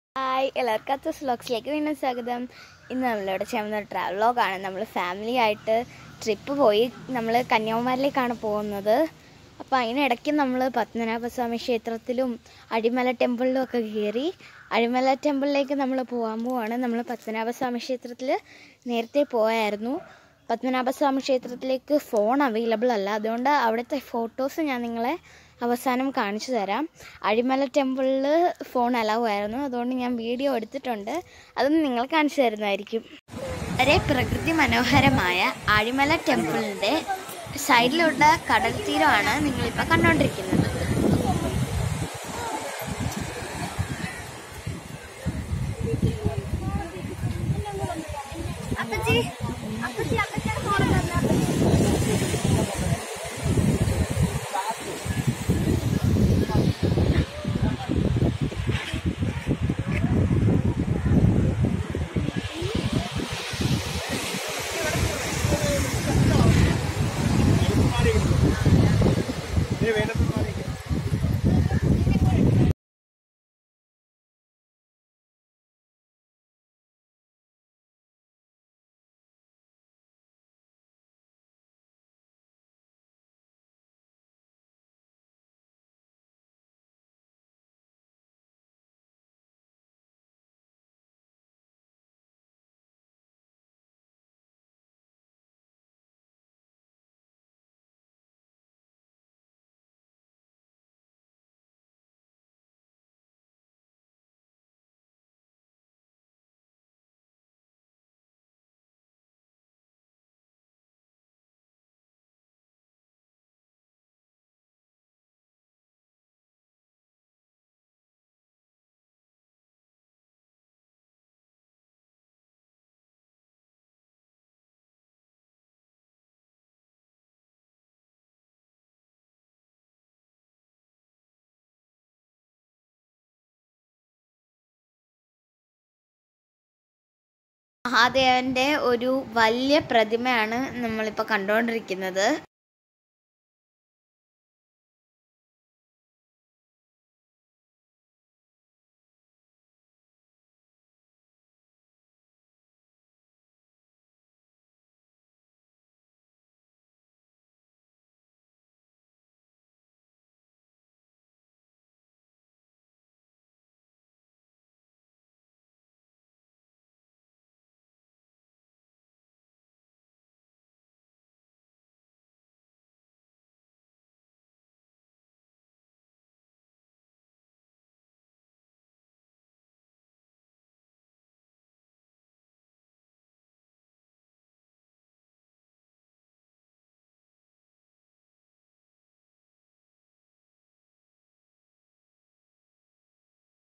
hi എല്ലാവർക്കും അത്തസ് വ്ലോഗ്സിലേക്ക് വീണ്ടും സ്വാഗതം ഇന്ന് നമ്മളിവിടെ ചെയ്യുന്ന ട്രാവൽ വ്ലോഗാണ് നമ്മൾ ഫാമിലി ആയിട്ട് ട്രിപ്പ് പോയി നമ്മൾ കന്യാകുമാരിലേക്കാണ് പോകുന്നത് അപ്പോൾ അതിനിടയ്ക്ക് നമ്മൾ പത്മനാഭസ്വാമി ക്ഷേത്രത്തിലും അടിമല ടെമ്പിളിലും ഒക്കെ കയറി അടിമല ടെമ്പിളിലേക്ക് നമ്മൾ പോകാൻ പോവാണ് നമ്മൾ പത്മനാഭസ്വാമി ക്ഷേത്രത്തിൽ നേരത്തെ പോയായിരുന്നു പത്മനാഭസ്വാമി ക്ഷേത്രത്തിലേക്ക് ഫോൺ അവൈലബിൾ അല്ല അതുകൊണ്ട് അവിടുത്തെ ഫോട്ടോസ് ഞാൻ നിങ്ങളെ അവസാനം കാണിച്ചു തരാം അഴിമല ടെമ്പിളിൽ ഫോൺ അലവ് ആയിരുന്നു അതുകൊണ്ട് ഞാൻ വീഡിയോ എടുത്തിട്ടുണ്ട് അതും നിങ്ങൾ കാണിച്ചു തരുന്നതായിരിക്കും വളരെ പ്രകൃതി മനോഹരമായ അഴിമല ടെമ്പിളിൻ്റെ സൈഡിലുള്ള കടൽ തീരമാണ് നിങ്ങളിപ്പോൾ കണ്ടുകൊണ്ടിരിക്കുന്നത് അപ്പച്ചി അപ്പച്ചി അപ്പച്ചിയുടെ ഫോൺ മഹാദേവന്റെ ഒരു വലിയ പ്രതിമയാണ് നമ്മളിപ്പോൾ കണ്ടുകൊണ്ടിരിക്കുന്നത്